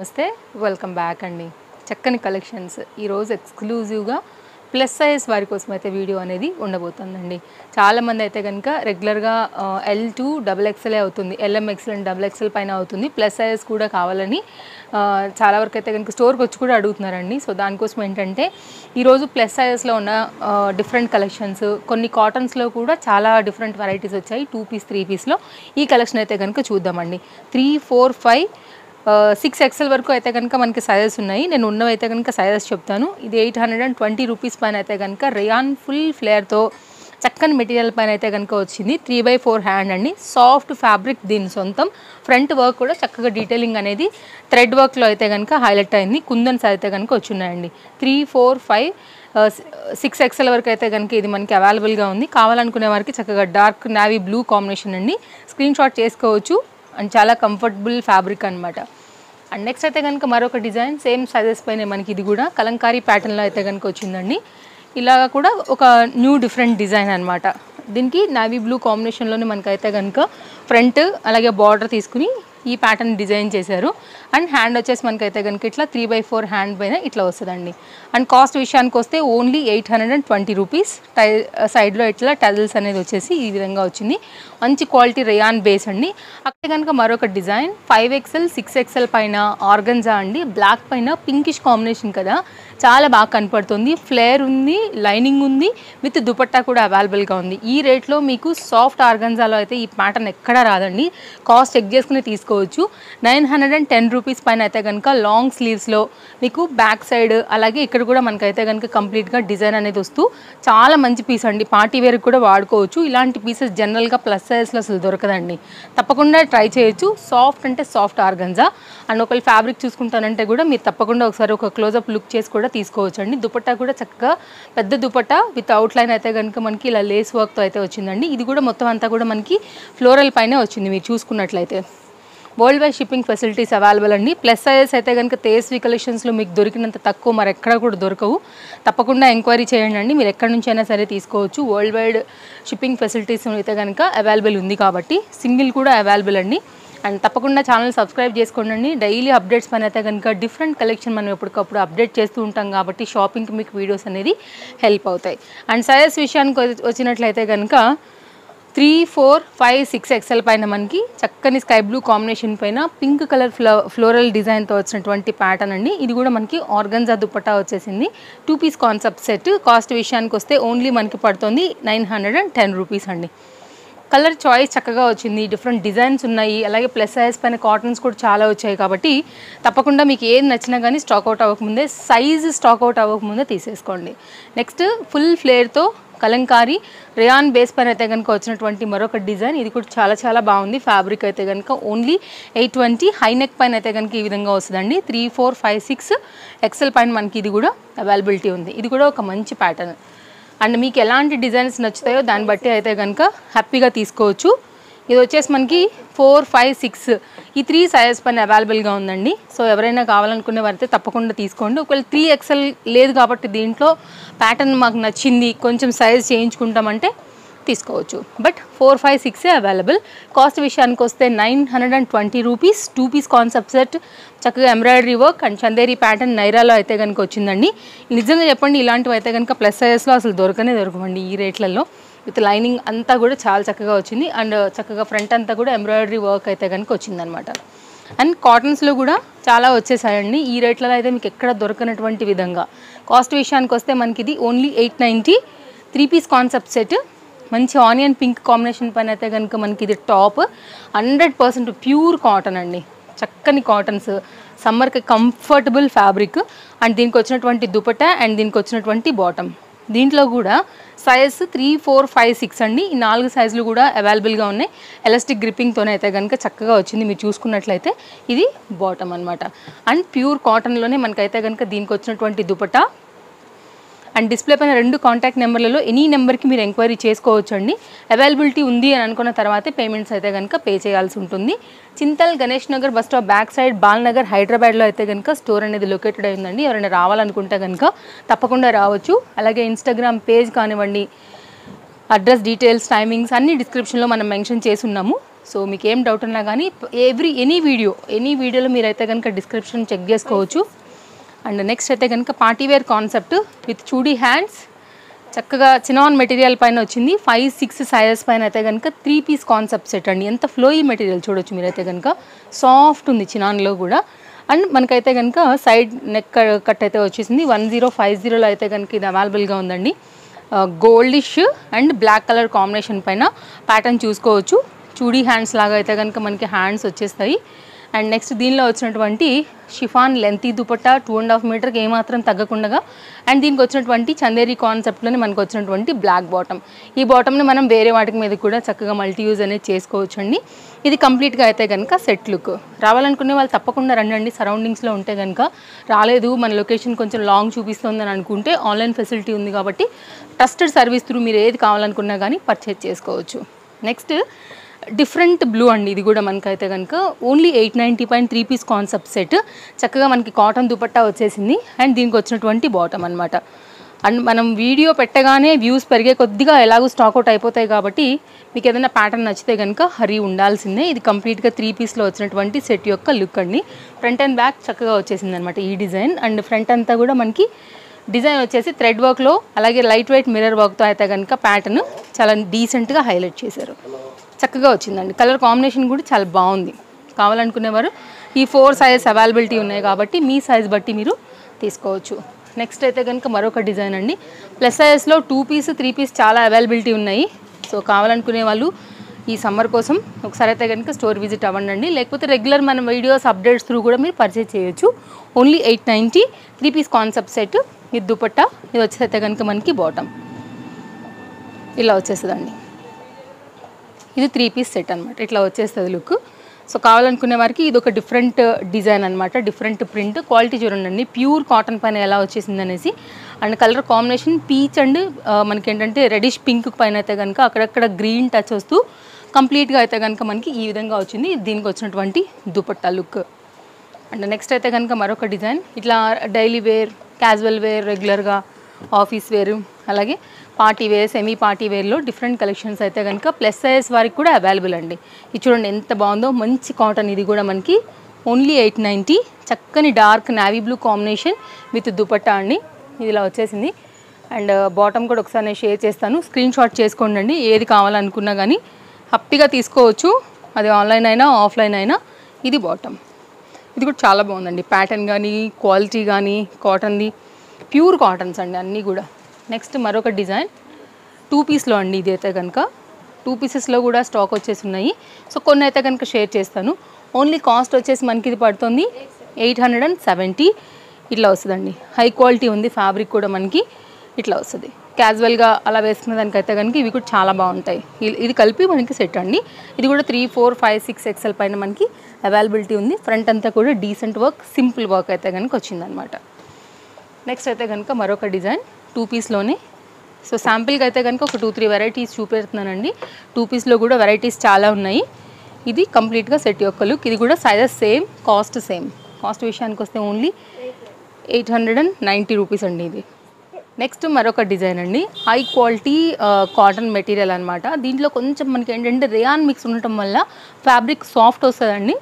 నమస్తే welcome back అండి చక్కని కలెక్షన్స్ ఈరోజు ఎక్స్క్లూజివ్గా ప్లస్ సైజ్ వారి కోసం అయితే వీడియో అనేది ఉండబోతుందండి చాలామంది అయితే కనుక రెగ్యులర్గా ఎల్ టూ డబుల్ ఎక్స్ఎల్ అవుతుంది L M XL and double XL పైన అవుతుంది ప్లస్ సైజ్ కూడా కావాలని ఆ, చాలా వరకు అయితే కనుక స్టోర్కి వచ్చి కూడా అడుగుతున్నారండి సో దానికోసం ఏంటంటే ఈరోజు ప్లస్ సైజెస్లో ఉన్న డిఫరెంట్ కలెక్షన్స్ కొన్ని కాటన్స్లో కూడా చాలా డిఫరెంట్ వెరైటీస్ వచ్చాయి టూ పీస్ త్రీ పీస్లో ఈ కలెక్షన్ అయితే కనుక చూద్దామండి three four five six XL వరకు అయితే కనుక మనకి సైజెస్ ఉన్నాయి నేను ఉన్నవి అయితే కనుక సైజెస్ చెప్తాను ఇది eight hundred and twenty rupees పైన అయితే కనుక రియాన్ ఫుల్ ఫ్లేర్తో చక్కని మెటీరియల్ పైన అయితే కనుక వచ్చింది త్రీ బై ఫోర్ హ్యాండ్ అండి సాఫ్ట్ ఫ్యాబ్రిక్ దీని సొంతం ఫ్రంట్ వర్క్ కూడా చక్కగా డీటెయిలింగ్ అనేది థ్రెడ్ వర్క్లో అయితే కనుక హైలైట్ అయింది కుందన్స్ అయితే కనుక వచ్చున్నాయండి three four five six XL వరకు అయితే కనుక ఇది మనకి అవైలబుల్గా ఉంది కావాలనుకునే వారికి చక్కగా డార్క్ నావీ బ్లూ కాంబినేషన్ అండి స్క్రీన్ షాట్ చేసుకోవచ్చు అండ్ చాలా కంఫర్టబుల్ ఫ్యాబ్రిక్ అనమాట అండ్ నెక్స్ట్ అయితే కనుక మరొక డిజైన్ సేమ్ సైజెస్ పైన మనకి ఇది కూడా కలంకారీ ప్యాటర్న్లో అయితే కనుక వచ్చిందండి ఇలా కూడా ఒక న్యూ డిఫరెంట్ డిజైన్ అనమాట దీనికి నావీ బ్లూ కాంబినేషన్లోనే మనకైతే కనుక ఫ్రంట్ అలాగే బార్డర్ తీసుకుని ఈ ప్యాటర్న్ డిజైన్ చేశారు అండ్ హ్యాండ్ వచ్చేసి మనకైతే కనుక ఇట్లా త్రీ బై ఫోర్ హ్యాండ్ పైన ఇట్లా వస్తుందండి అండ్ కాస్ట్ విషయానికి వస్తే only eight hundred and twenty rupees tie సైడ్లో ఇట్లా టజల్స్ అనేది వచ్చేసి ఈ విధంగా వచ్చింది మంచి క్వాలిటీ రేయాన్ బేస్ అండి అక్కడ కనుక మరొక design five XL six XL పైన ఆర్గన్జా అండి బ్లాక్ పైన పింకిష్ కాంబినేషన్ కదా చాలా బాగా కనపడుతుంది ఫ్లేర్ ఉంది లైనింగ్ ఉంది విత్ దుపట్టా కూడా అవైలబుల్గా ఉంది ఈ రేట్లో మీకు సాఫ్ట్ ఆర్గన్జాలో అయితే ఈ ప్యాటర్న్ ఎక్కడా రాదండి కాస్ట్ చెక్ చేసుకుని తీసుకోవచ్చు nine hundred and ten rupees పైన అయితే కనుక లాంగ్ స్లీవ్స్లో మీకు బ్యాక్ సైడ్ అలాగే ఇక్కడ కూడా మనకైతే కనుక కంప్లీట్గా డిజైన్ అనేది వస్తూ చాలా మంచి పీస్ అండి పార్టీ వేర్ కూడా వాడుకోవచ్చు ఇలాంటి పీసెస్ జనరల్గా ప్లస్ సైజ్లో అసలు దొరకదండి తప్పకుండా ట్రై చేయొచ్చు సాఫ్ట్ అంటే సాఫ్ట్ ఆర్గన్జా అండ్ ఒకవేళ ఫ్యాబ్రిక్ చూసుకుంటానంటే కూడా మీరు తప్పకుండా ఒకసారి ఒక క్లోజప్ లుక్ చేసి కూడా తీసుకోవచ్చు అండి దుపట్టా కూడా చక్కగా పెద్ద దుపట్టా విత్ అవుట్లైన్ అయితే కనుక మనకి ఇలా లేస్ వర్క్తో అయితే వచ్చిందండి ఇది కూడా మొత్తం అంతా కూడా మనకి ఫ్లోరల్ పైనే వచ్చింది మీరు చూసుకున్నట్లయితే world wide shipping facilities available అండి ప్లస్ సైజెస్ అయితే కనుక తేస్వి కలెక్షన్స్లో మీకు దొరికినంత తక్కువ మరి ఎక్కడ కూడా దొరకవు తప్పకుండా ఎంక్వైరీ చేయండి అండి మీరు ఎక్కడి నుంచి అయినా సరే తీసుకోవచ్చు వరల్డ్ వైడ్ షిప్పింగ్ ఫెసిలిటీస్ అయితే కనుక అవైలబుల్ ఉంది కాబట్టి సింగిల్ కూడా అవైలబుల్ అండి అండ్ తప్పకుండా ఛానల్ సబ్స్క్రైబ్ చేసుకోండి డైలీ అప్డేట్స్ పైన అయితే కనుక డిఫరెంట్ కలెక్షన్ మనం ఎప్పటికప్పుడు అప్డేట్ చేస్తూ ఉంటాం కాబట్టి షాపింగ్కి మీకు వీడియోస్ అనేది హెల్ప్ అవుతాయి అండ్ సైజెస్ విషయానికి వచ్చి- వచ్చినట్లయితే కనుక three four five six XL పైన మనకి చక్కని స్కై బ్లూ కాంబినేషన్ పైన పింక్ కలర్ ఫ్లో ఫ్లోరల్ డిజైన్తో వచ్చినటువంటి ప్యాటర్న్ అండి ఇది కూడా మనకి ఆర్గన్జా దుపట్టా వచ్చేసింది two piece concept set cost విషయానికి వస్తే ఓన్లీ మనకి పడుతుంది nine hundred and ten rupees అండి కలర్ చాయిస్ చక్కగా వచ్చింది డిఫరెంట్ డిజైన్స్ ఉన్నాయి అలాగే ప్లస్ సైజ్ పైన కాటన్స్ కూడా చాలా వచ్చాయి కాబట్టి తప్పకుండా మీకు ఏది నచ్చినా కానీ స్టాక్ అవుట్ అవ్వకముందే సైజ్ స్టాక్ అవుట్ అవ్వకముందే తీసేసుకోండి నెక్స్ట్ ఫుల్ ఫ్లేర్తో కలంకారీ రేయాన్ బేస్ పైన అయితే కనుక వచ్చినటువంటి మరొక డిజైన్ ఇది కూడా చాలా చాలా బాగుంది ఫ్యాబ్రిక్ అయితే కనుక only eight twenty high neck పైన అయితే కనుక ఈ విధంగా వస్తుందండి three four five six XL పైన మనకి ఇది కూడా అవైలబిలిటీ ఉంది ఇది కూడా ఒక మంచి ప్యాటర్న్ అండ్ మీకు ఎలాంటి డిజైన్స్ నచ్చుతాయో దాన్ని బట్టి అయితే కనుక హ్యాపీగా తీసుకోవచ్చు ఇది వచ్చేసి మనకి ఫోర్ ఫైవ్ సిక్స్ ఈ త్రీ సైజెస్ పైన అవైలబుల్గా ఉందండి సో ఎవరైనా కావాలనుకునే వారైతే తప్పకుండా తీసుకోండి ఒకవేళ త్రీ ఎక్సెల్ లేదు కాబట్టి దీంట్లో ప్యాటర్న్ మాకు నచ్చింది కొంచెం సైజ్ చేయించుకుంటామంటే తీసుకోవచ్చు బట్ ఫోర్ ఫైవ్ సిక్సే అవైలబుల్ కాస్ట్ విషయానికి వస్తే nine hundred and twenty rupees two piece concept set చక్కగా embroidery work and Chanderi pattern నైరాలో అయితే కనుక వచ్చిందండి నిజంగా చెప్పండి ఇలాంటివి అయితే కనుక ప్లస్ సైజెస్లో అసలు దొరకనే దొరకమండి ఈ రేట్లలో విత్ లైనింగ్ అంతా కూడా చాలా చక్కగా వచ్చింది అండ్ చక్కగా ఫ్రంట్ అంతా కూడా ఎంబ్రాయిడరీ వర్క్ అయితే కనుక వచ్చిందనమాట అండ్ కాటన్స్లో కూడా చాలా వచ్చేసాయండి ఈ రేట్లలో అయితే మీకు ఎక్కడ దొరకనటువంటి విధంగా కాస్ట్ విషయానికి వస్తే మనకి ఇది only eight ninety three piece concept set మంచి ఆనియన్ పింక్ కాంబినేషన్ పైన అయితే కనుక మనకి ఇది top hundred percent pure cotton అండి చక్కని కాటన్స్ సమ్మర్కి కంఫర్టబుల్ ఫ్యాబ్రిక్ అండ్ దీనికి వచ్చినటువంటి దుపట్టా అండ్ దీనికి వచ్చినటువంటి బాటమ్ దీంట్లో కూడా size three four five six అండి ఈ నాలుగు సైజులు కూడా అవైలబుల్గా ఉన్నాయి ఎలాస్టిక్ గ్రిప్పింగ్తోనే అయితే కనుక చక్కగా వచ్చింది మీరు చూసుకున్నట్లయితే ఇది బాటమ్ అనమాట అండ్ ప్యూర్ కాటన్లోనే మనకైతే కనుక దీనికి వచ్చినటువంటి దుపట్టా అండ్ డిస్ప్లే పైన రెండు కాంటాక్ట్ నెంబర్లలో ఎనీ నెంబర్కి మీరు ఎంక్వైరీ చేసుకోవచ్చు అండి అవైలబిలిటీ ఉంది అని అనుకున్న తర్వాతే పేమెంట్స్ అయితే కనుక పే చేయాల్సి ఉంటుంది Chintal Ganesh Nagar bus stop back side Balanagar హైదరాబాద్లో అయితే కనుక స్టోర్ అనేది లొకేటెడ్ అయిందండి ఎవరైనా రావాలనుకుంటే కనుక తప్పకుండా రావచ్చు అలాగే ఇన్స్టాగ్రామ్ పేజ్ కానివ్వండి అడ్రస్ డీటెయిల్స్ టైమింగ్స్ అన్ని డిస్క్రిప్షన్లో మనం మెన్షన్ చేసి ఉన్నాము సో మీకు ఏం డౌట్ ఉన్నా కానీ ఎవ్రీ ఎనీ వీడియో ఎనీ వీడియోలో మీరైతే కనుక డిస్క్రిప్షన్ చెక్ చేసుకోవచ్చు అండ్ నెక్స్ట్ అయితే కనుక party wear concept with chudi hands చక్కగా చినాన్ మెటీరియల్ పైన వచ్చింది ఫైవ్ సిక్స్ సైజెస్ పైన అయితే కనుక త్రీ పీస్ కాన్సెప్ట్ సెట్ అండి ఎంత ఫ్లోయి మెటీరియల్ చూడొచ్చు మీరైతే కనుక సాఫ్ట్ ఉంది చినాన్లో కూడా అండ్ మనకైతే కనుక సైడ్ నెక్ కట్ అయితే వచ్చేసింది వన్ జీరో ఫైవ్ జీరోలో అయితే కనుక ఇది అవైలబుల్గా ఉందండి goldish and black colour combination పైన ప్యాటర్న్ చూసుకోవచ్చు చూడీ హ్యాండ్స్ లాగా అయితే కనుక మనకి హ్యాండ్స్ వచ్చేస్తాయి అండ్ నెక్స్ట్ దీనిలో వచ్చినటువంటి chiffon lengthy dupatta two and half మీటర్కి ఏమాత్రం తగ్గకుండా అండ్ దీనికి వచ్చినటువంటి చందేరి కాన్సెప్ట్లోనే మనకు వచ్చినటువంటి బ్లాక్ బాటమ్ ఈ బాటమ్ని మనం వేరే వాటికి మీద కూడా చక్కగా మల్టీ యూజ్ అనేది చేసుకోవచ్చు అండి ఇది కంప్లీట్గా అయితే కనుక సెట్ లుక్ రావాలనుకునే వాళ్ళు తప్పకుండా రండి సరౌండింగ్స్లో ఉంటే కనుక రాలేదు మన లొకేషన్ కొంచెం లాంగ్ చూపిస్తుంది అని అనుకుంటే ఆన్లైన్ ఫెసిలిటీ ఉంది కాబట్టి ట్రస్టెడ్ సర్వీస్ త్రూ మీరు ఏది కావాలనుకున్నా కానీ పర్చేజ్ చేసుకోవచ్చు నెక్స్ట్ డిఫరెంట్ బ్లూ అండి ఇది కూడా మనకైతే కనుక only eight ninety point three piece concept set చక్కగా మనకి కాటన్ దుపట్టా వచ్చేసింది అండ్ దీనికి వచ్చినటువంటి బాటమ్ అనమాట అండ్ మనం వీడియో పెట్టగానే వ్యూస్ పెరిగే కొద్దిగా ఎలాగో స్టాక్అవుట్ అయిపోతాయి కాబట్టి మీకు ఏదైనా ప్యాటర్న్ నచ్చితే కనుక హరీ ఉండాల్సిందే ఇది కంప్లీట్గా త్రీ పీస్లో వచ్చినటువంటి సెట్ యొక్క లుక్ అండి ఫ్రంట్ అండ్ బ్యాక్ చక్కగా వచ్చేసింది అనమాట ఈ డిజైన్ అండ్ ఫ్రంట్ అంతా కూడా మనకి డిజైన్ వచ్చేసి థ్రెడ్ వర్క్లో అలాగే లైట్ వెయిట్ మిర్రర్ వర్క్తో అయితే కనుక ప్యాటర్న్ చాలా డీసెంట్గా హైలైట్ చేశారు చక్కగా వచ్చిందండి కలర్ కాంబినేషన్ కూడా చాలా బాగుంది కావాలనుకునేవారు ఈ ఫోర్ సైజెస్ అవైలబిలిటీ ఉన్నాయి కాబట్టి మీ సైజ్ బట్టి మీరు తీసుకోవచ్చు నెక్స్ట్ అయితే కనుక మరొక డిజైన్ అండి ప్లస్ సైజెస్లో టూ పీస్ త్రీ పీస్ చాలా అవైలబిలిటీ ఉన్నాయి సో కావాలనుకునే వాళ్ళు ఈ సమ్మర్ కోసం ఒకసారి అయితే కనుక స్టోర్ విజిట్ అవ్వండి లేకపోతే రెగ్యులర్ మన వీడియోస్ అప్డేట్స్ త్రూ కూడా మీరు పర్చేజ్ చేయొచ్చు only eight ninety three piece concept set ఇది దుపట్టా ఇది వచ్చేసి అయితే కనుక మనకి బాటమ్ ఇలా వచ్చేస్తుందండి ఇది త్రీ పీస్ సెట్ అనమాట ఇట్లా వచ్చేస్తుంది లుక్ సో కావాలనుకునే వారికి ఇది ఒక డిఫరెంట్ డిజైన్ అనమాట డిఫరెంట్ ప్రింట్ క్వాలిటీ చూడండి ప్యూర్ కాటన్ పైన ఎలా వచ్చేసింది అనేసి and colour combination peach and మనకి ఏంటంటే రెడిష్ పింక్ పైన అయితే కనుక అక్కడక్కడ గ్రీన్ టచ్ వస్తూ కంప్లీట్గా అయితే కనుక మనకి ఈ విధంగా వచ్చింది దీనికి వచ్చినటువంటి దుపట్టా లుక్ అండ్ నెక్స్ట్ అయితే కనుక మరొక డిజైన్ ఇట్లా డైలీ వేర్ క్యాజువల్ వేర్ రెగ్యులర్గా ఆఫీస్ వేర్ అలాగే పార్టీ వేర్ సెమీ పార్టీ వేర్లో డిఫరెంట్ కలెక్షన్స్ అయితే కనుక ప్లస్ సైజ్ వారికి కూడా అవైలబుల్ అండి ఇది చూడండి ఎంత బాగుందో మంచి కాటన్ ఇది కూడా మనకి ఓన్లీ ఎయిట్ నైంటీ చక్కని dark navy blue combination with dupatta అండి ఇది ఇలా వచ్చేసింది అండ్ బాటమ్ కూడా ఒకసారి నేను షేర్ చేస్తాను స్క్రీన్ షాట్ చేసుకోండి అండి ఏది కావాలనుకున్నా కానీ హ్యాపీగా తీసుకోవచ్చు అది ఆన్లైన్ అయినా ఆఫ్లైన్ అయినా ఇది బాటమ్ ఇది కూడా చాలా బాగుందండి ప్యాటర్న్ కానీ క్వాలిటీ కానీ కాటన్ది ప్యూర్ కాటన్స్ అండి అన్నీ కూడా నెక్స్ట్ మరొక డిజైన్ టూ పీస్లో అండి ఇది అయితే కనుక టూ పీసెస్లో కూడా స్టాక్ వచ్చేసి ఉన్నాయి సో కొన్ని అయితే కనుక షేర్ చేస్తాను ఓన్లీ కాస్ట్ వచ్చేసి మనకి ఇది పడుతుంది ఎయిట్ హండ్రెడ్ అండ్ సెవెంటీ ఇట్లా వస్తుందండి హై క్వాలిటీ ఉంది ఫ్యాబ్రిక్ కూడా మనకి ఇట్లా వస్తుంది క్యాజువల్గా అలా వేసుకునే దానికైతే కనుక ఇవి కూడా చాలా బాగుంటాయి ఇ- ఇది కలిపి మనకి సెట్ అండి ఇది కూడా three four five six XL పైన మనకి అవైలబిలిటీ ఉంది ఫ్రంట్ అంతా కూడా డీసెంట్ వర్క్ సింపుల్ వర్క్ అయితే కనుక వచ్చిందనమాట నెక్స్ట్ అయితే కనుక మరొక డిజైన్ టూ పీస్లోనే సో శాంపిల్కి అయితే కనుక ఒక టూ త్రీ వెరైటీస్ చూపెడుతున్నానండి టూ పీస్లో కూడా వెరైటీస్ చాలా ఉన్నాయి ఇది కంప్లీట్గా సెట్ యొక్క లుక్ ఇది కూడా sizes same cost same cost విషయానికి వస్తే only eight hundred and ninety rupees అండి ఇది నెక్స్ట్ మరొక డిజైన్ అండి హై క్వాలిటీ కాటన్ మెటీరియల్ అనమాట దీంట్లో కొంచెం మనకి ఏంటంటే రేయాన్ మిక్స్ ఉండటం వల్ల ఫ్యాబ్రిక్ సాఫ్ట్ వస్తుందండి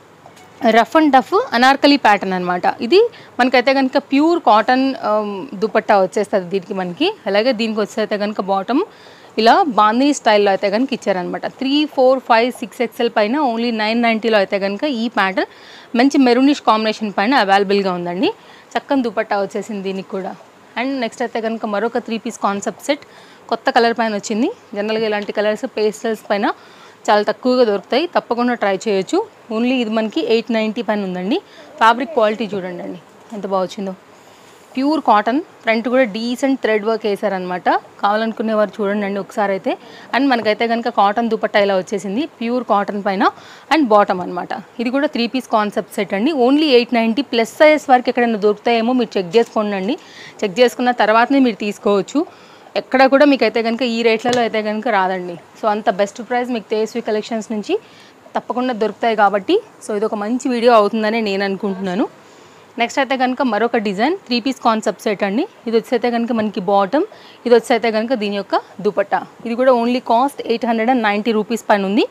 rough and tough Anarkali pattern అనమాట ఇది మనకైతే కనుక ప్యూర్ కాటన్ దుపట్టా వచ్చేస్తుంది దీనికి మనకి అలాగే దీనికి వచ్చేస్తే కనుక బాటమ్ ఇలా బాందిని స్టైల్లో అయితే కనుక ఇచ్చారనమాట three four five six XL పైన ఓన్లీ నైన్ నైంటీలో అయితే కనుక ఈ ప్యాటర్న్ మంచి మెరూనిష్ కాంబినేషన్ పైన అవైలబుల్గా ఉందండి చక్కని దుపట్టా వచ్చేసింది దీనికి కూడా అండ్ నెక్స్ట్ అయితే కనుక మరొక త్రీ పీస్ కాన్సెప్ట్ సెట్ కొత్త కలర్ పైన వచ్చింది జనరల్గా ఇలాంటి కలర్స్ పేస్టల్స్ పైన చాలా తక్కువగా దొరుకుతాయి తప్పకుండా ట్రై చేయొచ్చు ఓన్లీ ఇది మనకి ఎయిట్ నైంటీ పైన ఉందండి ఫ్యాబ్రిక్ క్వాలిటీ చూడండి అండి ఎంత బాగా వచ్చిందో ప్యూర్ కాటన్ ఫ్రంట్ కూడా డీసెంట్ థ్రెడ్ వర్క్ వేసారనమాట కావాలనుకునే వారు చూడండి అండి ఒకసారి అయితే అండ్ మనకైతే కనుక కాటన్ దుపట్టా ఇలా వచ్చేసింది ప్యూర్ కాటన్ పైన అండ్ బాటమ్ అనమాట ఇది కూడా త్రీ పీస్ కాన్సెప్ట్ సెట్ అండి only eight ninety plus size వరకు ఎక్కడైనా దొరుకుతాయేమో మీరు చెక్ చేసుకోండి అండి చెక్ చేసుకున్న తర్వాతనే మీరు తీసుకోవచ్చు ఎక్కడ కూడా మీకు అయితే కనుక ఈ రేట్లలో అయితే కనుక రాదండి సో అంత బెస్ట్ ప్రైస్ మీకు తేజస్వి కలెక్షన్స్ నుంచి తప్పకుండా దొరుకుతాయి కాబట్టి సో ఇది ఒక మంచి వీడియో అవుతుందని నేను అనుకుంటున్నాను నెక్స్ట్ అయితే కనుక మరొక design three piece concept set అండి ఇది వచ్చి అయితే కనుక మనకి బాటమ్ ఇది వచ్చి అయితే కనుక దీని యొక్క దుపట్టా ఇది కూడా only cost eight hundred and ninety rupees పైన ఉంది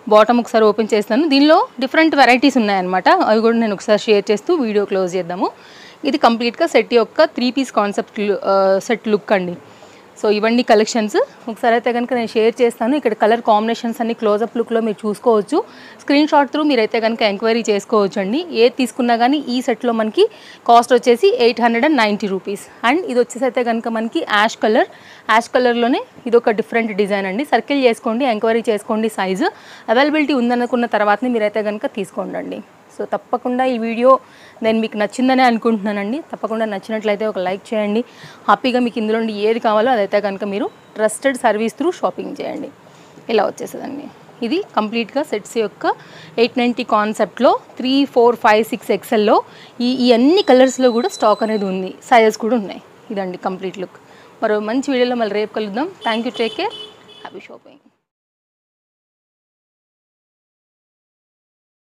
బాటమ్ ఒకసారి ఓపెన్ చేస్తాను దీనిలో డిఫరెంట్ వెరైటీస్ ఉన్నాయన్నమాట అవి కూడా నేను ఒకసారి షేర్ చేస్తూ వీడియో క్లోజ్ చేద్దాము ఇది కంప్లీట్గా సెట్ యొక్క three piece concept set look అండి సో ఇవన్నీ కలెక్షన్స్ ఒకసారి అయితే కనుక నేను షేర్ చేస్తాను ఇక్కడ కలర్ కాంబినేషన్స్ అన్ని క్లోజప్ లుక్లో మీరు చూసుకోవచ్చు స్క్రీన్ షాట్ త్రూ మీరైతే కనుక ఎంక్వైరీ చేసుకోవచ్చు అండి ఏది తీసుకున్నా కానీ ఈ సెట్లో మనకి కాస్ట్ వచ్చేసి eight hundred and ninety rupees and ఇది వచ్చేసి అయితే కనుక మనకి యాష్ కలర్ యాష్ కలర్లోనే ఇది ఒక డిఫరెంట్ డిజైన్ అండి సర్కిల్ చేసుకోండి ఎంక్వైరీ చేసుకోండి సైజు అవైలబిలిటీ ఉందనుకున్న తర్వాతనే మీరైతే కనుక తీసుకోండి అండి సో తప్పకుండా ఈ వీడియో నేను మీకు నచ్చిందనే అనుకుంటున్నానండి తప్పకుండా నచ్చినట్లయితే ఒక లైక్ చేయండి హ్యాపీగా మీకు ఇందులో నుండి ఏది కావాలో అదైతే కనుక మీరు ట్రస్టెడ్ సర్వీస్ త్రూ షాపింగ్ చేయండి ఇలా వచ్చేసేదండి ఇది కంప్లీట్గా సెట్స్ యొక్క ఎయిట్ నైంటీ కాన్సెప్ట్లో త్రీ ఫోర్ ఫైవ్ సిక్స్ ఎక్సెల్లో ఈ ఈ అన్ని కలర్స్లో కూడా స్టాక్ అనేది ఉంది సైజెస్ కూడా ఉన్నాయి ఇదండి కంప్లీట్ లుక్ మరో మంచి వీడియోలో మళ్ళీ రేపు కలుద్దాం thank you take care happy shopping